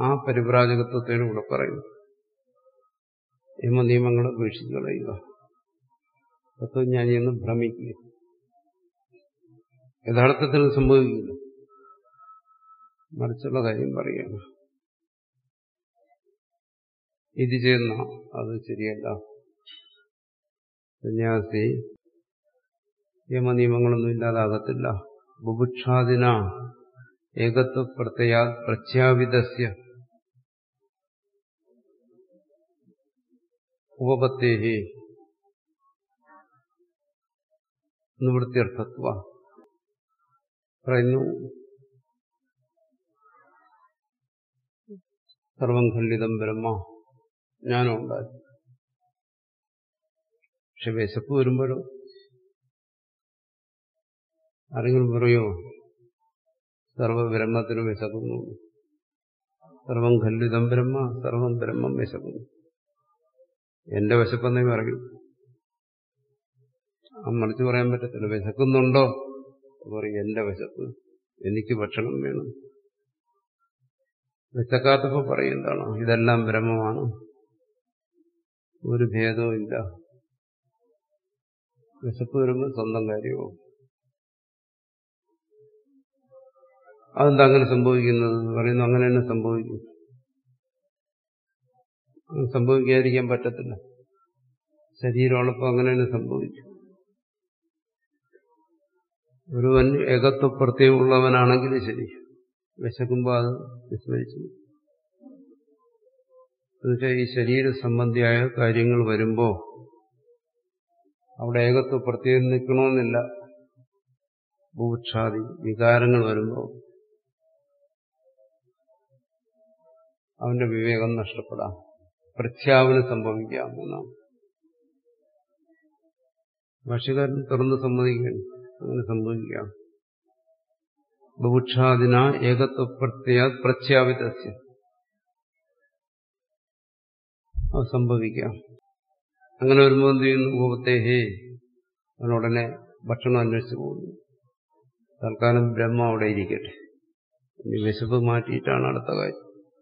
ആ പരിവ്രാജകത്വത്തെയാണ് ഇവിടെ പറയുന്നത് യമനിയമങ്ങളെ ഉപേക്ഷിച്ച് കളയുക തത്വജ്ഞാനി എന്ന് ഭ്രമിക്കുക യഥാർത്ഥത്തിൽ സംഭവിക്കില്ല മറിച്ചുള്ള കാര്യം പറയുകയാണ് ഇത് ചെയ്യുന്ന അത് ശരിയല്ല സന്യാസി യമനിയമങ്ങളൊന്നും ഇല്ലാതാകത്തില്ല ബുഭുക്ഷാദിന ഏകത്വ പ്രത്യാ പ്രഖ്യാപിതസ്യ ഉപപത്തേഹി നിവൃത്തിയർത്ഥത്വ പറയുന്നു സർവം ഖണ്ഡിതം ബ്രഹ്മ ജ്ഞാനം ഉണ്ടായി പക്ഷെ വിശപ്പ് വരുമ്പോഴോ ആരെങ്കിലും പറയോ സർവബ്രഹ്മത്തിന് വിശക്കുന്നു സർവം ഖല്ലിതം ബ്രഹ്മ സർവം ബ്രഹ്മം വിശക്കുന്നു എന്റെ വിശപ്പെന്നേ പറയൂ ആ മറിച്ച് പറയാൻ പറ്റത്തില്ല വിശക്കുന്നുണ്ടോ പറയും എന്റെ വിശപ്പ് എനിക്ക് ഭക്ഷണം വേണം വിശക്കാത്തപ്പോ പറയും എന്താണോ ഇതെല്ലാം ബ്രഹ്മമാണ് ഒരു ഭേദവും ഇല്ല വിശപ്പ് വരുമ്പോൾ സ്വന്തം കാര്യമോ അതെന്താ അങ്ങനെ സംഭവിക്കുന്നത് പറയുന്നു അങ്ങനെ തന്നെ സംഭവിക്കും സംഭവിക്കാതിരിക്കാൻ പറ്റത്തില്ല ശരീരമുള്ളപ്പോൾ അങ്ങനെ തന്നെ സംഭവിക്കും ഒരുവൻ ഏകത്വ പ്രത്യയമുള്ളവനാണെങ്കിൽ ശരി വിശക്കുമ്പോൾ അത് വിസ്മരിച്ചു എന്നുവെച്ചാൽ ഈ ശരീര സംബന്ധിയായ കാര്യങ്ങൾ വരുമ്പോൾ അവിടെ ഏകത്വ പ്രത്യേകം നിൽക്കണമെന്നില്ല ഭൂക്ഷാദി വികാരങ്ങൾ വരുമ്പോൾ അവന്റെ വിവേകം നഷ്ടപ്പെടാം പ്രഖ്യാപനം സംഭവിക്കാം എന്നാണ് ഭാഷകാരൻ തുറന്ന് സമ്മതിക്കുകയാണ് അങ്ങനെ സംഭവിക്കാം ബുഭുക്ഷാദിന ഏകത്വ പ്രത്യ പ്രഖ്യാപിതസ്യ അത് സംഭവിക്കാം അങ്ങനെ വരുമ്പോൾ എന്ത് ചെയ്യുന്നു ഉപത്തെ ഹേ അവനുടനെ ഭക്ഷണം അന്വേഷിച്ച് പോകുന്നു തൽക്കാലം ബ്രഹ്മ അവിടെ ഇരിക്കട്ടെ ഇനി വിശപ്പ് മാറ്റിയിട്ടാണ് അടുത്ത കാര്യം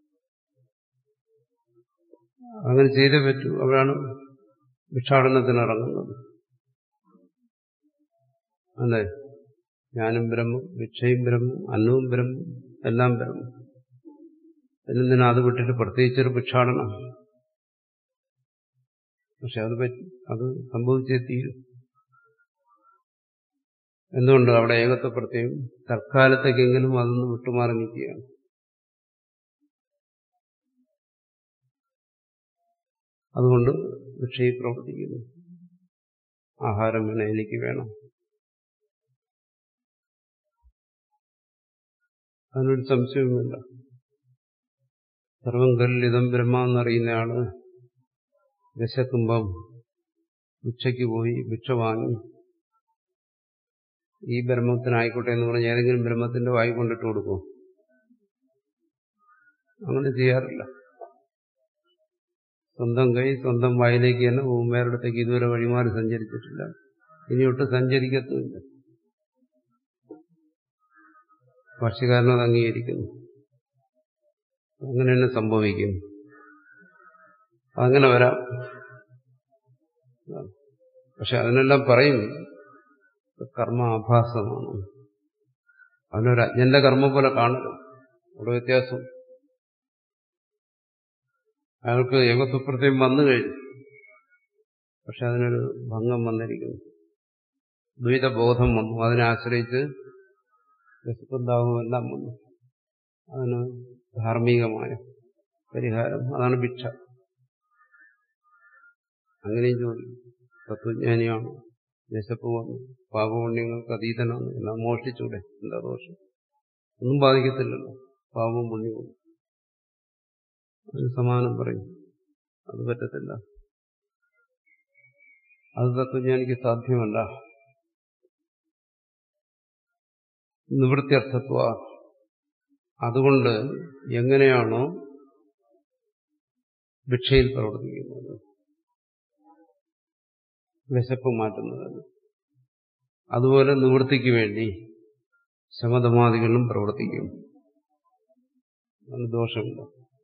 അങ്ങനെ ചെയ്തേ പറ്റൂ അവിടാണ് ഭിക്ഷാടനത്തിന് ഇറങ്ങുന്നത് അല്ലേ ഞാനും ബ്രഹ്മം ഭിക്ഷയും ബ്രഹ്മം അന്നവും ബ്രഹ്മം എല്ലാം ബ്രഹ്മം എന്തിനാ അത് വിട്ടിട്ട് പ്രത്യേകിച്ചൊരു ഭിക്ഷാടനം പക്ഷെ അത് പറ്റി അത് സംഭവിച്ചേ തീരും എന്തുകൊണ്ട് അവിടെ ഏകത്വ പ്രത്യേകം തൽക്കാലത്തേക്കെങ്കിലും അതൊന്ന് വിട്ടുമാറി നിൽക്കുകയാണ് അതുകൊണ്ട് ഭിക്ഷയിൽ പ്രവർത്തിക്കുന്നു ആഹാരം വേണം എനിക്ക് വേണം അതിനൊരു സംശയവുമില്ല സർവം കല്ലിതം ബ്രഹ്മ എന്നറിയുന്നയാള് വിശക്കുമ്പം ഭിക്ഷയ്ക്ക് പോയി ഭിക്ഷ വാങ്ങി ഈ ബ്രഹ്മത്തിനായിക്കോട്ടെ എന്ന് പറഞ്ഞ് ഏതെങ്കിലും ബ്രഹ്മത്തിന്റെ വായി കൊണ്ടിട്ട് കൊടുക്കും അങ്ങനെ ചെയ്യാറില്ല സ്വന്തം കൈ സ്വന്തം വായിലേക്ക് തന്നെ പോകും വേറെടുത്തേക്ക് ഇതുവരെ വഴിമാറി സഞ്ചരിച്ചിട്ടില്ല ഇനിയൊട്ട് സഞ്ചരിക്കത്തുമില്ല ഭാഷ്യകാരനത് അംഗീകരിക്കുന്നു അങ്ങനെ തന്നെ സംഭവിക്കും അങ്ങനെ വരാം പക്ഷെ അതിനെല്ലാം പറയും കർമ്മ ആഭാസമാണ് അതിനൊരു അജ്ഞന്റെ കർമ്മം പോലെ കാണരുത് അവിടെ വ്യത്യാസം അയാൾക്ക് ഏകത്വപ്രത്യം വന്നു കഴിഞ്ഞു പക്ഷെ അതിനൊരു ഭംഗം വന്നിരിക്കുന്നു ദ്വൈതബോധം വന്നു അതിനെ ആശ്രയിച്ച് രസപ്പന്താവും എല്ലാം വന്നു അതിന് ധാർമ്മികമായ പരിഹാരം അതാണ് ഭിക്ഷ അങ്ങനെയും ചോദിക്കും തത്വജ്ഞാനിയാണ് വിശപ്പ് വന്നു പാപപുണ്യങ്ങൾക്ക് അതീതനാണ് എല്ലാം മോഷ്ടിച്ചൂടെ എന്താ ദോഷം ഒന്നും ബാധിക്കത്തില്ലല്ലോ പാപവും പുണ്യവും അതിന് സമാനം പറയും അത് പറ്റത്തില്ല അത് തത്വജ്ഞാനിക്ക് സാധ്യമല്ല നിവൃത്തിയർത്ഥത്വ അതുകൊണ്ട് എങ്ങനെയാണോ ഭിക്ഷയിൽ പ്രവർത്തിക്കുന്നത് വിശപ്പ് മാറ്റുന്നത് അതുപോലെ നിവൃത്തിക്ക് വേണ്ടി ശമതമാദികളും പ്രവർത്തിക്കും അതിന് ദോഷമില്ല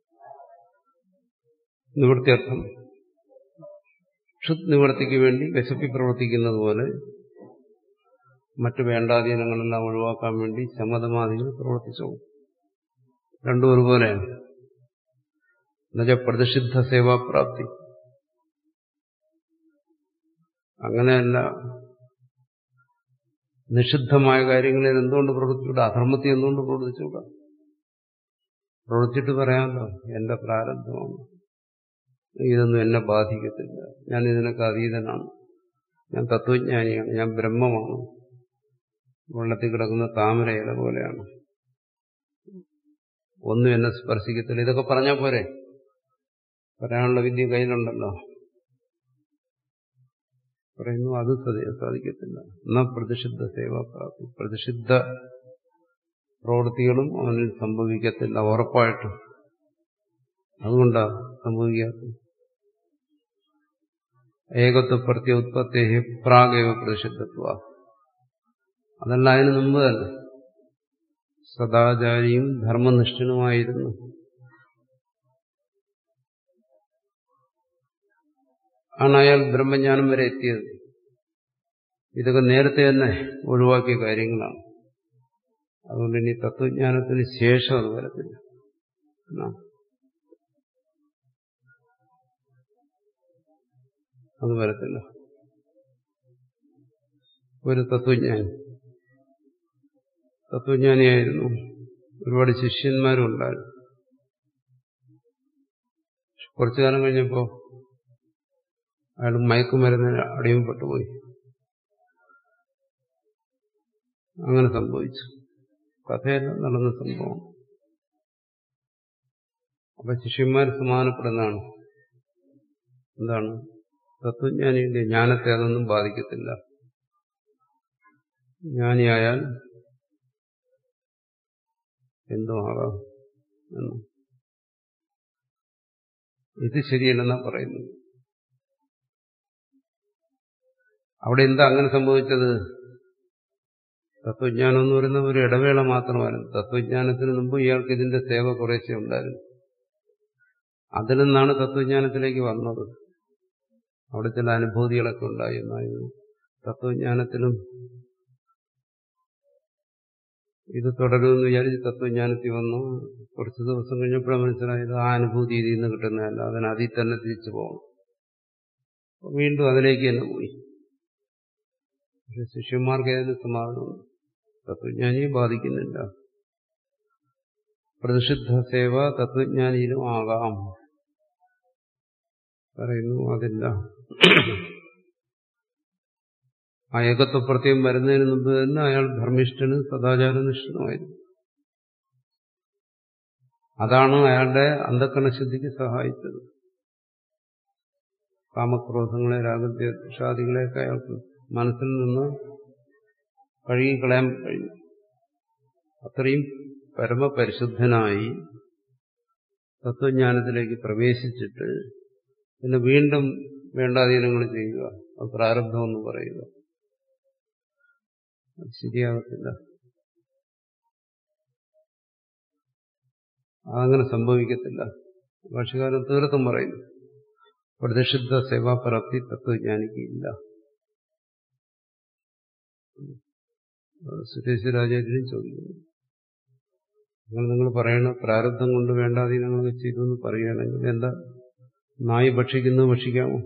നിവൃത്തിയർത്ഥം ക്ഷുത് നിവൃത്തിക്ക് വേണ്ടി വിശപ്പി പ്രവർത്തിക്കുന്നത് പോലെ മറ്റു വേണ്ടാധീനങ്ങളെല്ലാം ഒഴിവാക്കാൻ വേണ്ടി ശമതമാദികൾ പ്രവർത്തിച്ചു രണ്ടും ഒരുപോലെയാണ് എന്നുവെച്ചാൽ പ്രതിഷിദ്ധ സേവാപ്രാപ്തി അങ്ങനെയല്ല നിഷിദ്ധമായ കാര്യങ്ങളിൽ എന്തുകൊണ്ട് പ്രവർത്തിച്ചുകൂടാ അധർമ്മത്തിൽ എന്തുകൊണ്ട് പ്രവർത്തിച്ചുകൂടാ പ്രവർത്തിച്ചിട്ട് പറയാമല്ലോ എന്റെ പ്രാരബ്ധമാണ് ഇതൊന്നും എന്നെ ബാധിക്കത്തില്ല ഞാൻ ഇതിനൊക്കെ അതീതനാണ് ഞാൻ തത്വജ്ഞാനിയാണ് ഞാൻ ബ്രഹ്മമാണ് വെള്ളത്തിൽ കിടക്കുന്ന താമര ഇല പോലെയാണ് ഒന്നും എന്നെ സ്പർശിക്കത്തില്ല ഇതൊക്കെ പറഞ്ഞാൽ പോരെ പറയാനുള്ള വിദ്യ കയ്യിലുണ്ടല്ലോ പറയുന്നു അത് സാധിക്കത്തില്ല എന്നാ പ്രതിഷിദ്ധ സേവാപ്രാപ്തി പ്രതിഷിദ്ധ പ്രവൃത്തികളും അവനിൽ സംഭവിക്കത്തില്ല ഉറപ്പായിട്ടും അതുകൊണ്ടാ സംഭവിക്കാത്തത് ഏകത്വ പ്രത്യുത്പത്തി പ്രാഗേവ പ്രതിഷിദ്ധത്വ അതല്ല അതിനു മുമ്പ് തന്നെ സദാചാരിയും ധർമ്മനിഷ്ഠനുമായിരുന്നു ആണ് അയാൾ ബ്രഹ്മജ്ഞാനം വരെ എത്തിയത് ഇതൊക്കെ നേരത്തെ തന്നെ ഒഴിവാക്കിയ കാര്യങ്ങളാണ് അതുകൊണ്ട് ഇനി തത്വജ്ഞാനത്തിന് ശേഷം അത് വരത്തില്ല അത് വരത്തില്ല ഒരു തത്വജ്ഞാനി തത്വജ്ഞാനിയായിരുന്നു ഒരുപാട് ശിഷ്യന്മാരും ഉണ്ടായിരുന്നു കുറച്ചു കാലം കഴിഞ്ഞപ്പോൾ അയാൾ മയക്കുമരുന്നിന് അടിമപ്പെട്ടുപോയി അങ്ങനെ സംഭവിച്ചു കഥയല്ല നടന്ന സംഭവം അപ്പൊ ശിഷ്യന്മാർ സമാനപ്പെടുന്നതാണ് എന്താണ് തത്വജ്ഞാനിയുടെ ജ്ഞാനത്തെ അതൊന്നും ബാധിക്കത്തില്ല ജ്ഞാനിയായാൽ എന്തോ ആകാം എന്ന് ഇത് ശരിയല്ലെന്നാ പറയുന്നത് അവിടെ എന്താ അങ്ങനെ സംഭവിച്ചത് തത്വജ്ഞാനം എന്ന് പറയുന്ന ഒരു ഇടവേള മാത്രമായിരുന്നു തത്വജ്ഞാനത്തിന് മുമ്പ് ഇയാൾക്ക് ഇതിന്റെ സേവ കുറേശ്ശെ ഉണ്ടായിരുന്നു അതിൽ നിന്നാണ് തത്വജ്ഞാനത്തിലേക്ക് വന്നത് അവിടെ ചില അനുഭൂതികളൊക്കെ ഉണ്ടായി എന്നായിരുന്നു തത്വജ്ഞാനത്തിലും ഇത് തുടരുമെന്ന് വിചാരിച്ച് തത്വജ്ഞാനത്തിൽ വന്നു കുറച്ച് ദിവസം കഴിഞ്ഞപ്പോഴാണ് മനസ്സിലായത് ആ അനുഭൂതി ഇതിൽ നിന്ന് കിട്ടുന്നതല്ല അതിന് അതിൽ തന്നെ തിരിച്ചു പോകണം വീണ്ടും അതിലേക്ക് തന്നെ പോയി പക്ഷെ ശിഷ്യന്മാർക്ക് അതിന് സമാധാനമുണ്ട് തത്വജ്ഞാനിയെ ബാധിക്കുന്നില്ല പ്രതിഷിദ്ധ സേവ തത്വജ്ഞാനിയിലും ആകാം പറയുന്നു അതില്ല ആ ഏകത്വപ്രത്യം വരുന്നതിന് മുമ്പ് തന്നെ അയാൾ ധർമ്മിഷ്ഠന് സദാചാരനിഷ്ഠനുമായിരുന്നു അതാണ് അയാളുടെ അന്ധക്കണശുദ്ധിക്ക് സഹായിച്ചത് കാമക്രോധങ്ങളെ രാഗദ്വേഷാദികളെയൊക്കെ അയാൾക്ക് മനസ്സിൽ നിന്ന് കഴുകിക്കളയാൻ കഴിഞ്ഞു അത്രയും പരമപരിശുദ്ധനായി തത്വജ്ഞാനത്തിലേക്ക് പ്രവേശിച്ചിട്ട് പിന്നെ വീണ്ടും വേണ്ടാധീനങ്ങൾ ചെയ്യുക അത് പ്രാരബ്ധമെന്ന് പറയുക അത് ശരിയാകത്തില്ല അതങ്ങനെ സംഭവിക്കത്തില്ല ഭാഷകാരൻ തീർത്തും പറയുന്നു പ്രതിഷിദ്ധ സേവാപ്രാപ്തി തത്വജ്ഞാനിക്കില്ല സുരേശ്വരാചാര്യനും ചോദിക്കുന്നു നിങ്ങൾ നിങ്ങൾ പറയണ പ്രാരബ്ധം കൊണ്ട് വേണ്ടാധീനങ്ങളൊക്കെ ചെയ്തു എന്ന് പറയുകയാണെങ്കിൽ എന്താ നായി ഭക്ഷിക്കുന്നത് ഭക്ഷിക്കാമോ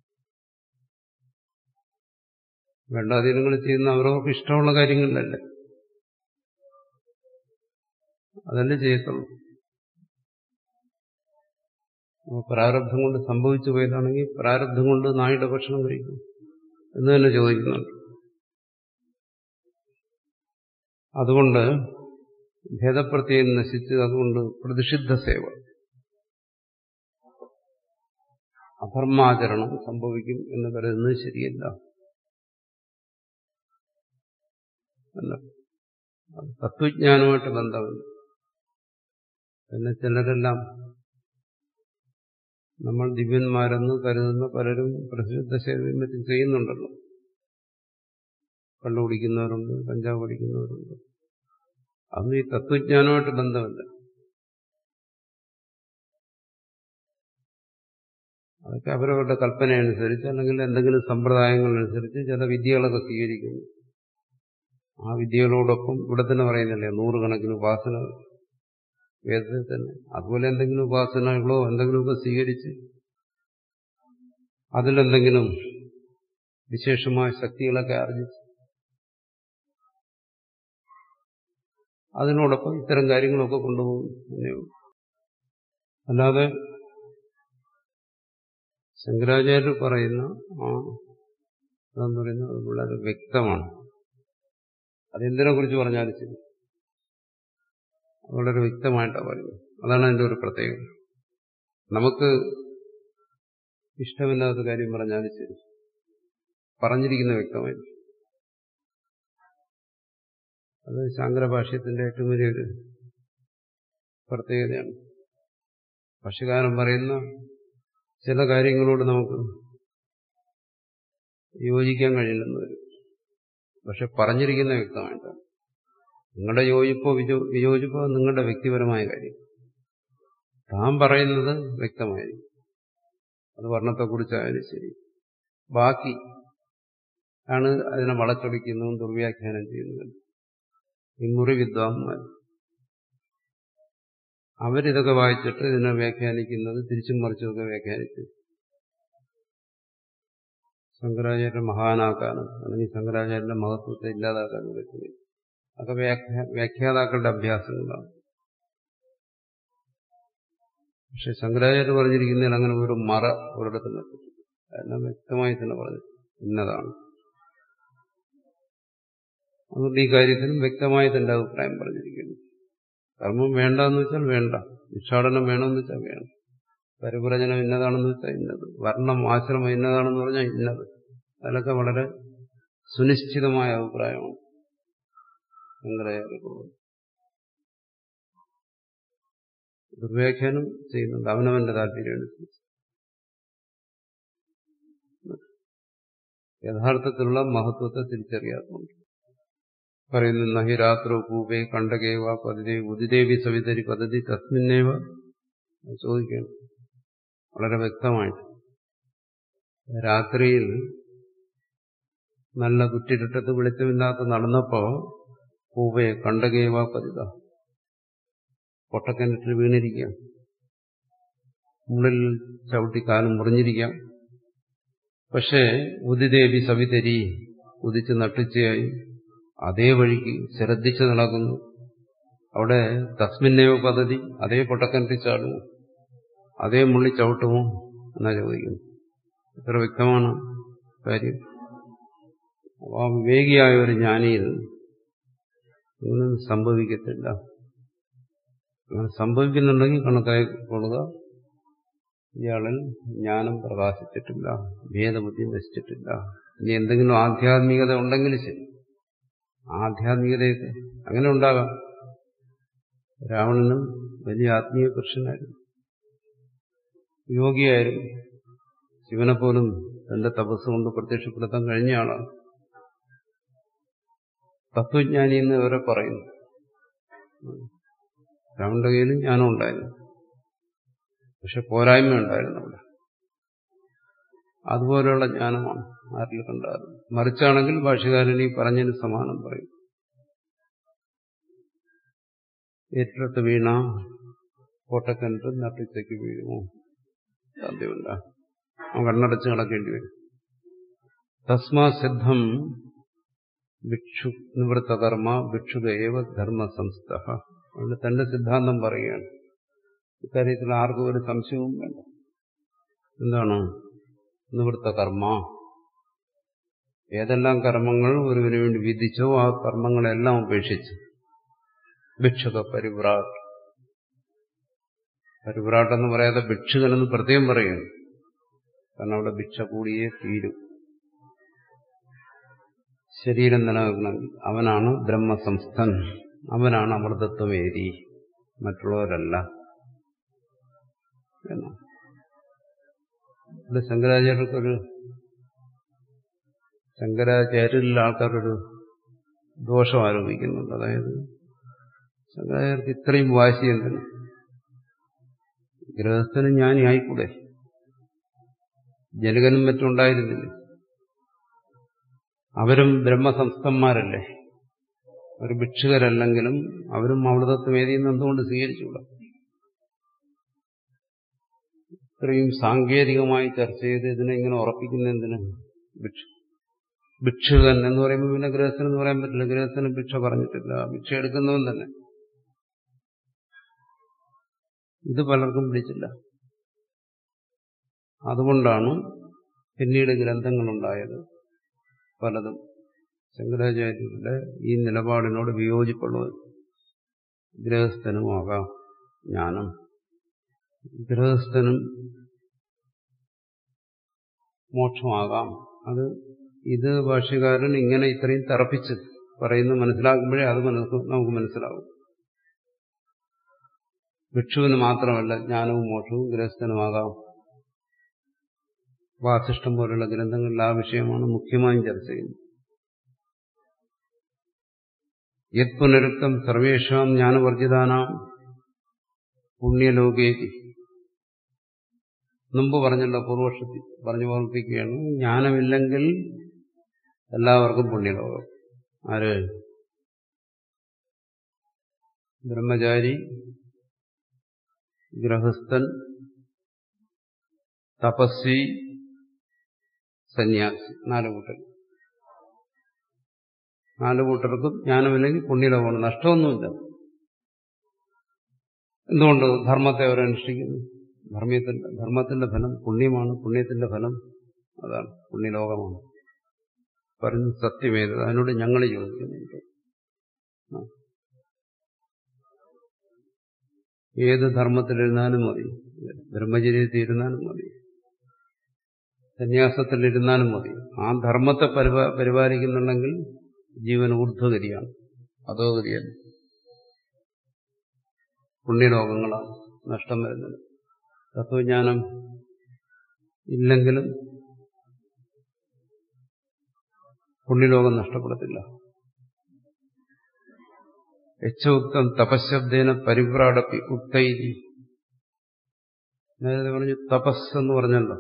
വേണ്ടാധീനങ്ങൾ ചെയ്യുന്ന അവരവർക്ക് ഇഷ്ടമുള്ള കാര്യങ്ങളിലല്ലേ അതല്ലേ ചെയ്യത്തുള്ളൂ പ്രാരബ്ധം കൊണ്ട് സംഭവിച്ചു പോയതാണെങ്കിൽ പ്രാരബ്ധം കൊണ്ട് നായുടെ ഭക്ഷണം കഴിക്കും എന്ന് തന്നെ ചോദിക്കുന്നുണ്ട് അതുകൊണ്ട് ഭേദപ്രത്യം നശിച്ച് അതുകൊണ്ട് പ്രതിഷിദ്ധ സേവ അധർമാചരണം സംഭവിക്കും എന്ന് കരുതുന്നത് ശരിയല്ല അല്ല തത്വജ്ഞാനമായിട്ട് ബന്ധമില്ല പിന്നെ ചിലരെല്ലാം നമ്മൾ ദിവ്യന്മാരെന്ന് കരുതുന്ന പലരും പ്രസിദ്ധ സേവയും മറ്റും ചെയ്യുന്നുണ്ടല്ലോ കള്ളു കുടിക്കുന്നവരുണ്ട് കഞ്ചാവ് കുടിക്കുന്നവരുണ്ട് അതൊന്നും ഈ തത്വജ്ഞാനമായിട്ട് ബന്ധമില്ല അതൊക്കെ അവരവരുടെ കൽപ്പനയനുസരിച്ച് അല്ലെങ്കിൽ എന്തെങ്കിലും സമ്പ്രദായങ്ങളനുസരിച്ച് ചില വിദ്യകളൊക്കെ സ്വീകരിക്കുന്നു ആ വിദ്യകളോടൊപ്പം ഇവിടെ തന്നെ പറയുന്നില്ലേ നൂറുകണക്കിന് ഉപാസന വേദത്തിൽ തന്നെ അതുപോലെ എന്തെങ്കിലും ഉപാസനകളോ എന്തെങ്കിലുമൊക്കെ സ്വീകരിച്ച് അതിലെന്തെങ്കിലും വിശേഷമായ ശക്തികളൊക്കെ ആർജിച്ച് അതിനോടൊപ്പം ഇത്തരം കാര്യങ്ങളൊക്കെ കൊണ്ടുപോകും എന്നേയുള്ളൂ അല്ലാതെ ശങ്കരാചാര്യർ പറയുന്ന ആ അതെന്ന് പറയുന്നത് അത് വളരെ വ്യക്തമാണ് അതെന്തിനെ കുറിച്ച് പറഞ്ഞാലും ശരി വളരെ വ്യക്തമായിട്ടാണ് പറയുന്നത് അതാണ് അതിൻ്റെ ഒരു പ്രത്യേകത നമുക്ക് ഇഷ്ടമില്ലാത്ത കാര്യം പറഞ്ഞാലും ശരി പറഞ്ഞിരിക്കുന്ന വ്യക്തമായി അത് ശാങ്കരഭാഷ്യത്തിന്റെ ഏറ്റവും വലിയൊരു പ്രത്യേകതയാണ് ഭാഷ്യകാരൻ പറയുന്ന ചില കാര്യങ്ങളോട് നമുക്ക് യോജിക്കാൻ കഴിയില്ലെന്ന് വരും പക്ഷെ പറഞ്ഞിരിക്കുന്ന വ്യക്തമായിട്ടാണ് നിങ്ങളുടെ യോജിപ്പോ വിജോ വിയോജിപ്പോ നിങ്ങളുടെ വ്യക്തിപരമായ കാര്യം താൻ പറയുന്നത് വ്യക്തമായിരിക്കും അത് വർണ്ണത്തെക്കുറിച്ചായാലും ശരി ബാക്കി ആണ് അതിനെ വളച്ചൊടിക്കുന്നതും ദുർവ്യാഖ്യാനം ചെയ്യുന്നതും ഈ മുറി വിദ്വാൻമാർ അവരിതൊക്കെ വായിച്ചിട്ട് ഇതിനെ വ്യാഖ്യാനിക്കുന്നത് തിരിച്ചും മറിച്ചുമൊക്കെ വ്യാഖ്യാനിച്ചു ശങ്കരാചാര്യ മഹാനാക്കാനും അല്ലെങ്കിൽ ശങ്കരാചാര്യന്റെ മഹത്വത്തെ ഇല്ലാതാക്കാനും പറ്റുന്നു അതൊക്കെ വ്യാഖ്യാ വ്യാഖ്യാതാക്കളുടെ അഭ്യാസങ്ങളാണ് പക്ഷെ ശങ്കരാചാര്യ പറഞ്ഞിരിക്കുന്നതിൽ അങ്ങനെ ഒരു മറ ഒരിടത്തും വെച്ചിട്ടില്ല അതെല്ലാം വ്യക്തമായി തന്നെ പറഞ്ഞു ഇന്നതാണ് അതുകൊണ്ട് ഈ കാര്യത്തിലും വ്യക്തമായി തന്റെ അഭിപ്രായം പറഞ്ഞിരിക്കുന്നു കർമ്മം വേണ്ടെന്ന് വെച്ചാൽ വേണ്ട ഭിക്ഷാടനം വേണമെന്ന് വെച്ചാൽ വേണം പരിപ്രചനം ഇന്നതാണെന്ന് വെച്ചാൽ ഇന്നത് വർണ്ണം ആശ്രമം ഇന്നതാണെന്ന് പറഞ്ഞാൽ ഇന്നത് അതിലൊക്കെ വളരെ സുനിശ്ചിതമായ അഭിപ്രായമാണ് ശങ്കരാചാര്യക്കുള്ളത് ദുർവ്യാഖ്യാനം ചെയ്യുന്നുണ്ട് അവനവന്റെ താല്പര്യമനുസരിച്ച് യഥാർത്ഥത്തിലുള്ള മഹത്വത്തെ തിരിച്ചറിയാത്തതുകൊണ്ട് പറയുന്നു നഹി രാത്രോ പൂവേ കണ്ടകേവ പതിതേ ഉദിദേവി സവിതരി പദ്ധതി തസ്മിന്നേവ ചോദിക്കണം വളരെ വ്യക്തമായിട്ട് രാത്രിയിൽ നല്ല കുറ്റിരുട്ടത്ത് വെളിച്ചമില്ലാത്ത നടന്നപ്പോ പൂവയെ കണ്ടകേവ പതിത പൊട്ടക്കിണറ്റിൽ വീണിരിക്കാം മുള്ളിൽ ചവിട്ടിക്കാലും മുറിഞ്ഞിരിക്കാം പക്ഷേ ഉദിദേവി സവിതരി ഉദിച്ച് നട്ടുച്ചയായി അതേ വഴിക്ക് ശ്രദ്ധിച്ചു നടക്കുന്നു അവിടെ തസ്മിന്നേവ പദ്ധതി അതേ പൊട്ടക്കിണറ്റിൽ ചാടുമോ അതേ മുള്ളി ചവിട്ടുമോ എന്നാ ചോദിക്കുന്നു എത്ര വ്യക്തമാണ് കാര്യം അപ്പോൾ ആ വിവേകിയായ ഒരു ജ്ഞാനിയിൽ ഒന്നും സംഭവിക്കത്തില്ല അങ്ങനെ സംഭവിക്കുന്നുണ്ടെങ്കിൽ കണക്കായിക്കൊള്ളുക ഇയാളിൽ ജ്ഞാനം പ്രകാശിച്ചിട്ടില്ല ഭേദബുദ്ധി നശിച്ചിട്ടില്ല ഇനി എന്തെങ്കിലും ആധ്യാത്മികത ഉണ്ടെങ്കിൽ ശരി ആധ്യാത്മികതയൊക്കെ അങ്ങനെ ഉണ്ടാകാം രാവണനും വലിയ ആത്മീയ പുരുഷനായിരുന്നു യോഗിയായിരുന്നു ശിവനെപ്പോലും തന്റെ തപസ് കൊണ്ട് പ്രത്യക്ഷപ്പെടുത്താൻ കഴിഞ്ഞ ആളാണ് തത്വജ്ഞാനി എന്ന് അവരെ പറയുന്നു രാവണന്റെ കയ്യിലും ജ്ഞാനം ഉണ്ടായിരുന്നു പക്ഷെ പോരായ്മ ഉണ്ടായിരുന്നു അവിടെ അതുപോലെയുള്ള ജ്ഞാനമാണ് ആരിൽ കണ്ടാലും മറിച്ചാണെങ്കിൽ ഭാഷകാരൻ ഈ പറഞ്ഞതിന് സമാനം പറയും ഏറ്റിടത്ത് വീണ കോട്ടക്കിണറ്റ് നട്ടിച്ചയ്ക്ക് വീഴുമോ സാധ്യമല്ല അവൻ കണ്ണടച്ച് കിടക്കേണ്ടി വരും തസ്മാ സിദ്ധം ഭിക്ഷു നിവൃത്തകർമ്മ ഭിക്ഷുകേവ ധർമ്മ സംസ്ഥ അതുകൊണ്ട് തന്റെ സിദ്ധാന്തം പറയുകയാണ് ഇക്കാര്യത്തിൽ ആർക്കും ഒരു സംശയവും വേണ്ട എന്താണ് നിവൃത്ത കർമ്മ ഏതെല്ലാം കർമ്മങ്ങൾ ഒരുവിന് വേണ്ടി വിധിച്ചോ ആ കർമ്മങ്ങളെല്ലാം ഉപേക്ഷിച്ച് ഭിക്ഷുക പരിവ്രാട്ട് പരിവ്രാട്ട് എന്ന് പറയാതെ ഭിക്ഷുകനെന്ന് പ്രത്യേകം പറയുന്നു കാരണം അവിടെ ഭിക്ഷ കൂടിയേ തീരും ശരീരം നിലനിൽക്കണമെങ്കിൽ അവനാണ് ബ്രഹ്മസംസ്ഥൻ അവനാണ് അമൃതത്വമേരി മറ്റുള്ളവരല്ല എന്നാണ് ഇവിടെ ശങ്കരാചാര്യർക്കൊരു ശങ്കരാചാര്യരിൽ ആൾക്കാരൊരു ദോഷം ആരോപിക്കുന്നുണ്ട് അതായത് ശങ്കരാചാര്യർക്ക് ഇത്രയും വാശി എന്തിന് ഗൃഹസ്ഥന് ജ്ഞാനി ആയിക്കൂടെ ജനകനും മറ്റും ഉണ്ടായിരുന്നില്ല അവരും ബ്രഹ്മസംസ്ഥന്മാരല്ലേ ഒരു ഭിക്ഷുകരല്ലെങ്കിലും അവരും അമൃതത്വമേതിയിൽ നിന്ന് എന്തുകൊണ്ട് സ്വീകരിച്ചുകൂടാ ഇത്രയും സാങ്കേതികമായി ചർച്ച ചെയ്ത് ഇതിനെ ഇങ്ങനെ ഉറപ്പിക്കുന്ന എന്തിന് ഭിക്ഷ ഭിക്ഷുകൻ എന്ന് പറയുമ്പോൾ പിന്നെ ഗൃഹസ്ഥൻ എന്ന് പറയാൻ പറ്റില്ല ഗൃഹസ്ഥന് ഭിക്ഷ പറഞ്ഞിട്ടില്ല ഭിക്ഷ എടുക്കുന്നവൻ തന്നെ ഇത് പലർക്കും പിടിച്ചില്ല അതുകൊണ്ടാണ് പിന്നീട് ഗ്രന്ഥങ്ങളുണ്ടായത് പലതും ശങ്കരാചാര്യരുടെ ഈ നിലപാടിനോട് വിയോജിപ്പുള്ളത് ഗൃഹസ്ഥനുമാകാം ജ്ഞാനം ഗൃഹസ്ഥനും മോക്ഷമാകാം അത് ഇത് ഭാഷ്യകാരൻ ഇങ്ങനെ ഇത്രയും തറപ്പിച്ച് പറയുന്നു മനസ്സിലാക്കുമ്പോഴേ അത് നമുക്ക് മനസ്സിലാവും ഭിക്ഷുവിന് മാത്രമല്ല ജ്ഞാനവും മോക്ഷവും ഗൃഹസ്ഥനുമാകാം വാസിഷ്ടം പോലുള്ള ഗ്രന്ഥങ്ങളിൽ ആ വിഷയമാണ് മുഖ്യമായും ചർച്ച ചെയ്യുന്നത് യത് പുനരുക്തം സർവേഷാം ജ്ഞാനവർജിതാനാം പുണ്യലോകേതി മുമ്പ് പറഞ്ഞല്ലോ പൂർവക്ഷത്തിൽ പറഞ്ഞു ഓർമ്മിപ്പിക്കുകയാണ് ജ്ഞാനമില്ലെങ്കിൽ എല്ലാവർക്കും പുണ്യലോകം ആര് ബ്രഹ്മചാരി ഗൃഹസ്ഥൻ തപസ്വി സന്യാസി നാല് കൂട്ടർ നാല് കൂട്ടർക്കും ജ്ഞാനമില്ലെങ്കിൽ പുണ്യലോകമാണ് നഷ്ടമൊന്നുമില്ല എന്തുകൊണ്ട് ധർമ്മത്തെ അവരനുഷ്ഠിക്കുന്നു ധർമ്മത്തിന്റെ ധർമ്മത്തിന്റെ ഫലം പുണ്യമാണ് പുണ്യത്തിന്റെ ഫലം അതാണ് പുണ്യലോകമാണ് പറഞ്ഞു സത്യമേത് അതിനോട് ഞങ്ങൾ ചോദിക്കുന്നുണ്ട് ഏത് ധർമ്മത്തിലിരുന്നാലും മതി ബ്രഹ്മചര്യത്തിൽ ഇരുന്നാലും മതി സന്യാസത്തിലിരുന്നാലും മതി ആ ധർമ്മത്തെ പരിപാ പരിപാലിക്കുന്നുണ്ടെങ്കിൽ ജീവൻ ഊർധ്വഗതിയാണ് അധോഗതിയല്ല പുണ്യലോകങ്ങളാണ് നഷ്ടം വരുന്നത് തത്വജ്ഞാനം ഇല്ലെങ്കിലും പുണ്യലോകം നഷ്ടപ്പെടത്തില്ല യച്ചോക്തം തപശബ്ദേന പരിവ്രാടപ്പി ഉക്തൈതി നേരത്തെ പറഞ്ഞു തപസ് എന്ന് പറഞ്ഞല്ലോ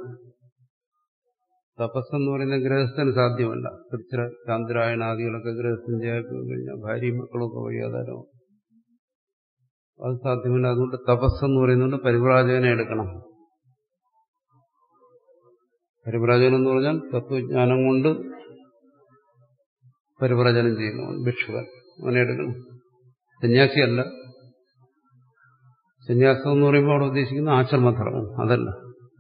തപസ് എന്ന് പറയുന്ന ഗൃഹസ്ഥന് സാധ്യമല്ല കൃത്ര ചാന്ദ്രായണാദികളൊക്കെ ഗൃഹസ്ഥൻ ചെയ്യാൻ കഴിഞ്ഞാൽ ഭാര്യയും മക്കളൊക്കെ വഴിയാധാരമാണ് അത് സാധ്യമല്ല അതുകൊണ്ട് തപസ് എന്ന് പറയുന്നുണ്ട് പരിവ്രാജകനെ എടുക്കണം പരിവ്രാജകൻ എന്ന് പറഞ്ഞാൽ തത്വജ്ഞാനം കൊണ്ട് പരിവ്രജനം ചെയ്യുന്നവൻ ഭിക്ഷുവൻ അവനെ എടുക്കണം സന്യാസിയല്ല സന്യാസം എന്ന് പറയുമ്പോൾ അവിടെ ഉദ്ദേശിക്കുന്ന ആശ്രമധർമ്മം അതല്ല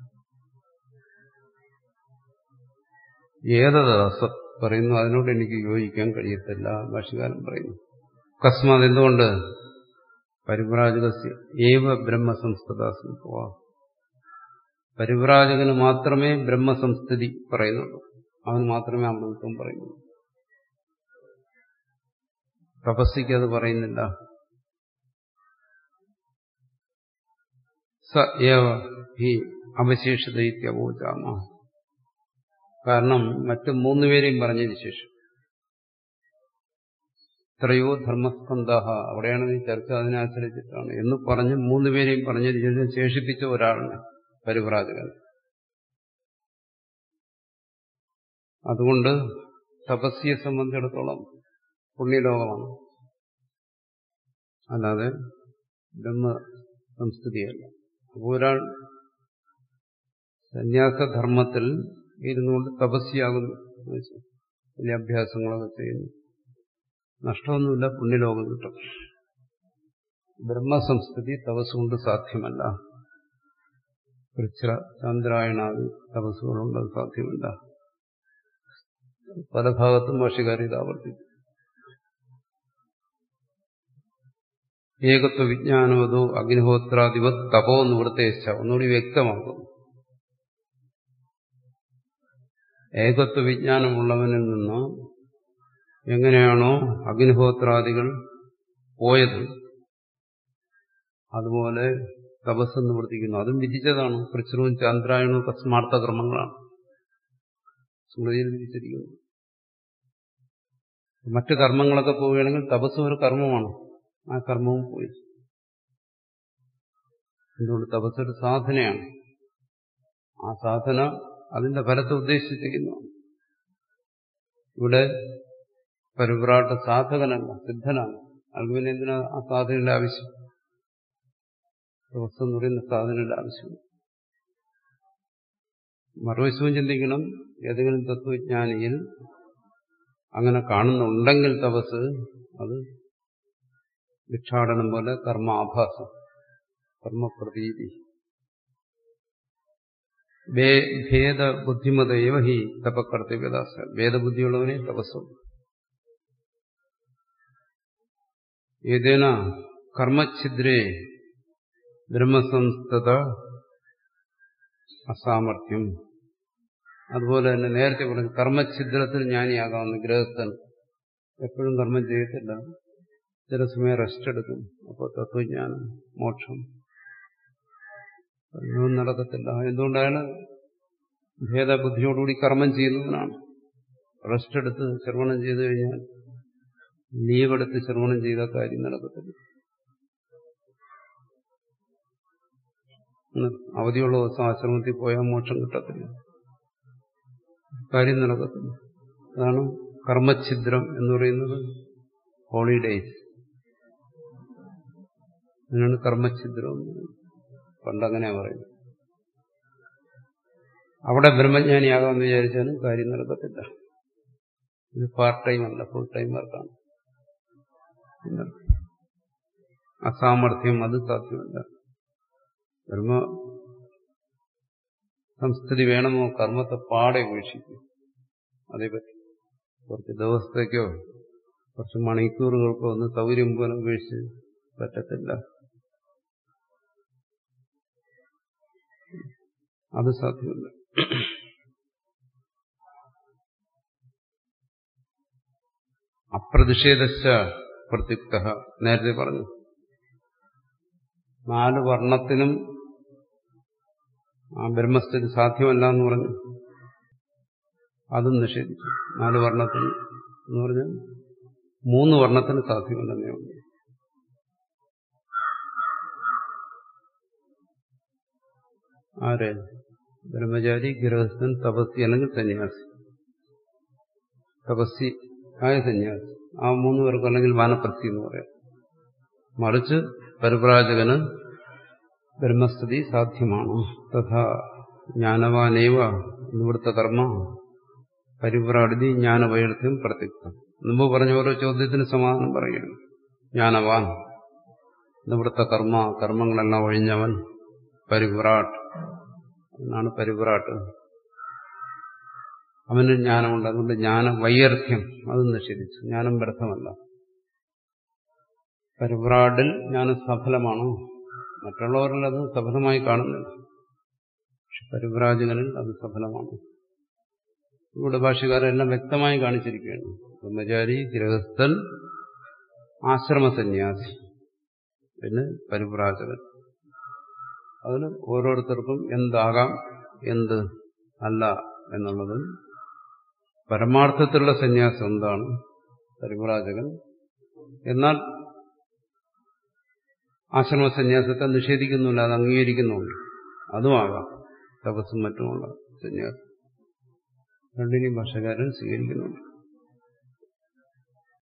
ഏതത് അസത് പറയുന്നു അതിനോട് എനിക്ക് യോജിക്കാൻ കഴിയത്തില്ല ഭാഷകാരൻ പറയുന്നു അക്കസ്മാത് എന്തുകൊണ്ട് പരിവ്രാജകസ്യ ഏവ ബ്രഹ്മസംസ്കൃത പരിവ്രാജകന് മാത്രമേ ബ്രഹ്മസംസ്ഥിതി പറയുന്നുള്ളൂ അവന് മാത്രമേ അമൃതത്വം പറയുന്നുള്ളൂ തപസ്സിക്ക് അത് പറയുന്നില്ല സ ഏവ ഹി അവശേഷിതയിത്യവോചാമ കാരണം മറ്റു മൂന്നുപേരെയും പറഞ്ഞതിന് ശേഷം എത്രയോ ധർമ്മസ്കന്ധ അവിടെയാണ് ഈ ചർച്ച അതിനെ ആശ്രയിച്ചിട്ടാണ് എന്ന് പറഞ്ഞ് മൂന്നുപേരെയും പറഞ്ഞതിന് ശേഷം ശേഷിപ്പിച്ച ഒരാളിനെ പരിവ്രാജകൻ അതുകൊണ്ട് തപസ്യെ സംബന്ധിച്ചിടത്തോളം പുണ്യലോകമാണ് അല്ലാതെ ബ്രഹ്മ സംസ്കൃതിയല്ല അപ്പോൾ ഒരാൾ സന്യാസധർമ്മത്തിൽ ഇരുന്നുകൊണ്ട് തപസ്യാകുന്നു വലിയ അഭ്യാസങ്ങളൊക്കെ ചെയ്യുന്നു നഷ്ടമൊന്നുമില്ല പുണ്യലോകം കിട്ടും ബ്രഹ്മസംസ്കൃതി തപസ് കൊണ്ട് സാധ്യമല്ല കൃച്ഛ ചന്ദ്രായണാദി തപസ്സുകളുണ്ട് അത് സാധ്യമല്ല പല ഭാഗത്തും ഭാഷകാരി ഇത് ആവർത്തിച്ചു ഏകത്വ വിജ്ഞാനവതോ അഗ്നിഹോത്രാധിപത് തപോ നിവൃത്തേശ ഒന്നുകൂടി വ്യക്തമാക്കുന്നു ഏകത്വ വിജ്ഞാനമുള്ളവനിൽ നിന്ന് എങ്ങനെയാണോ അഗ്നിഹോത്രാദികൾ പോയത് അതുപോലെ തപസ് നിവർത്തിക്കുന്നു അതും വിധിച്ചതാണ് കൃഷ്ണവും ചന്ദ്രായണവും ഒക്കെ സ്മാർത്ഥ കർമ്മങ്ങളാണ് സ്മൃതിയിൽ വിധിച്ചിരിക്കുന്നു മറ്റു കർമ്മങ്ങളൊക്കെ പോവുകയാണെങ്കിൽ തപസ്സും ഒരു കർമ്മമാണ് ആ കർമ്മവും പോയി എന്തുകൊണ്ട് തപസ്സൊരു സാധനയാണ് ആ സാധന അതിന്റെ ഫലത്തെ ഉദ്ദേശിച്ചിരിക്കുന്നു ഇവിടെ പരിവ്രാട്ട സാധകനല്ല സിദ്ധനാണ് അയാൾക്ക് പിന്നെ എന്തിനാ ആ സാധനയുടെ ആവശ്യം തപസ് എന്ന് പറയുന്ന സാധനയുടെ ആവശ്യമില്ല മറുവശവും ചിന്തിക്കണം ഏതെങ്കിലും തത്വജ്ഞാനിയിൽ അങ്ങനെ കാണുന്നുണ്ടെങ്കിൽ തപസ് അത് ഭിക്ഷാടനം പോലെ കർമാഭാസം കർമ്മപ്രതീതി ഭേദ ബുദ്ധിമതയവ ഹി തപകർത്തവ്യദാസ ഭേദബുദ്ധിയുള്ളവനെ തപസ്സുള്ളൂ ഏതേന കർമ്മഛിദ്രേ ബ്രഹ്മസംസ്ഥത അസാമർഥ്യം അതുപോലെ തന്നെ നേരത്തെ പറഞ്ഞു കർമ്മഛിദ്രത്തിൽ ജ്ഞാനിയാകാവുന്ന ഗൃഹസ്ഥൻ എപ്പോഴും കർമ്മം ചെയ്യത്തില്ല ചില സമയം റെസ്റ്റ് എടുക്കും അപ്പോൾ തത്വജ്ഞാനം മോക്ഷം അതൊന്നും നടക്കത്തില്ല എന്തുകൊണ്ടാണ് ഭേദബുദ്ധിയോടുകൂടി കർമ്മം ചെയ്യുന്നതിനാണ് റെസ്റ്റ് എടുത്ത് ശ്രവണം ചെയ്തു കഴിഞ്ഞാൽ ലീവ് എടുത്ത് ശ്രവണം ചെയ്ത കാര്യം നടക്കത്തില്ല അവധിയുള്ള ദിവസം ആശ്രമത്തിൽ പോയാൽ മോക്ഷം കിട്ടത്തില്ല കാര്യം നടക്കത്തില്ല അതാണ് കർമ്മഛിദ്രം എന്ന് പറയുന്നത് ഹോളിഡേയ്സ് അതിനാണ് കർമ്മഛിദ്രം പണ്ടങ്ങനെ പറയുന്നത് അവിടെ ബ്രഹ്മജ്ഞാനിയാകാമെന്ന് വിചാരിച്ചാലും കാര്യം നടക്കത്തില്ല ഇത് പാർട്ട് ടൈം അല്ല ഫുൾ ടൈം വർക്കാണ് അസാമർഥ്യം അത് സാധ്യമല്ല ബ്രഹ്മ സംസ്ഥിതി വേണമോ കർമ്മത്തെ പാടെ ഉപേക്ഷിക്കും അതേപറ്റി കുറച്ച് ദിവസത്തേക്കോ കുറച്ച് മണിക്കൂറുകൾക്കോ ഒന്ന് സൗകര്യം പോലെ ഉപേക്ഷിച്ച് പറ്റത്തില്ല അത് സാധ്യമല്ല അപ്രതിഷേധശ പ്രത്യുക്ത നേരത്തെ പറഞ്ഞു നാല് വർണ്ണത്തിനും ആ ബ്രഹ്മസ്ഥിതി സാധ്യമല്ല എന്ന് പറഞ്ഞു അതും നിഷേധിച്ചു നാല് വർണ്ണത്തിന് എന്ന് പറഞ്ഞാൽ മൂന്ന് വർണ്ണത്തിന് സാധ്യമല്ലെന്നേ ഉള്ളൂ ആര് ബ്രഹ്മചാരി ഗൃഹസ്ഥൻ തപസ്സി അല്ലെങ്കിൽ സന്യാസി തപസ്സി ആയ സന്യാസി ആ മൂന്ന് പേർക്ക് അല്ലെങ്കിൽ വാനപ്രസ്ഥി എന്ന് പറയാം മറിച്ച് പരിപ്രാജകന് ബ്രഹ്മസ്ഥിതി സാധ്യമാണ് തഥാ ജ്ഞാനവാനേവ നിവൃത്ത കർമ്മ പരിപ്രാടിതി ജ്ഞാനവൈർത്ഥ്യം പ്രത്യുക്തം മുമ്പ് പറഞ്ഞ ഓരോ ചോദ്യത്തിന് സമാധാനം പറയുന്നു ജ്ഞാനവാൻ നിവൃത്ത കർമ്മ കർമ്മങ്ങളെല്ലാം ഒഴിഞ്ഞവൻ പരിവ്രാട്ട് എന്നാണ് പരിവ്രാട്ട് അവന് ജ്ഞാനമുണ്ട് അതുകൊണ്ട് ജ്ഞാന വൈയർത്ഥ്യം അത് നിഷേധിച്ചു ജ്ഞാനം വ്യർത്ഥമല്ല പരിവ്രാടിൽ ജ്ഞാനം സഫലമാണ് മറ്റുള്ളവരിൽ അത് സഫലമായി കാണുന്നില്ല പക്ഷെ പരിവ്രാജകനിൽ അത് സഫലമാണ് ഇവിടെ ഭാഷകാരെല്ലാം വ്യക്തമായി കാണിച്ചിരിക്കുകയാണ് ബ്രഹ്മചാരി ഗൃഹസ്ഥൻ ആശ്രമസന്യാസി പിന്നെ പരിവ്രാജകൻ അതിന് ഓരോരുത്തർക്കും എന്താകാം എന്ത് അല്ല എന്നുള്ളതും പരമാർത്ഥത്തിലുള്ള സന്യാസം എന്താണ് പരിവ്രാജകൻ എന്നാൽ ആശ്രമ സന്യാസത്തെ നിഷേധിക്കുന്നില്ല അത് അംഗീകരിക്കുന്നുണ്ട് അതുമാകാം തപസ്സും മറ്റുമുള്ള സന്യാസം രണ്ടിനെയും ഭാഷകാരൻ സ്വീകരിക്കുന്നുണ്ട്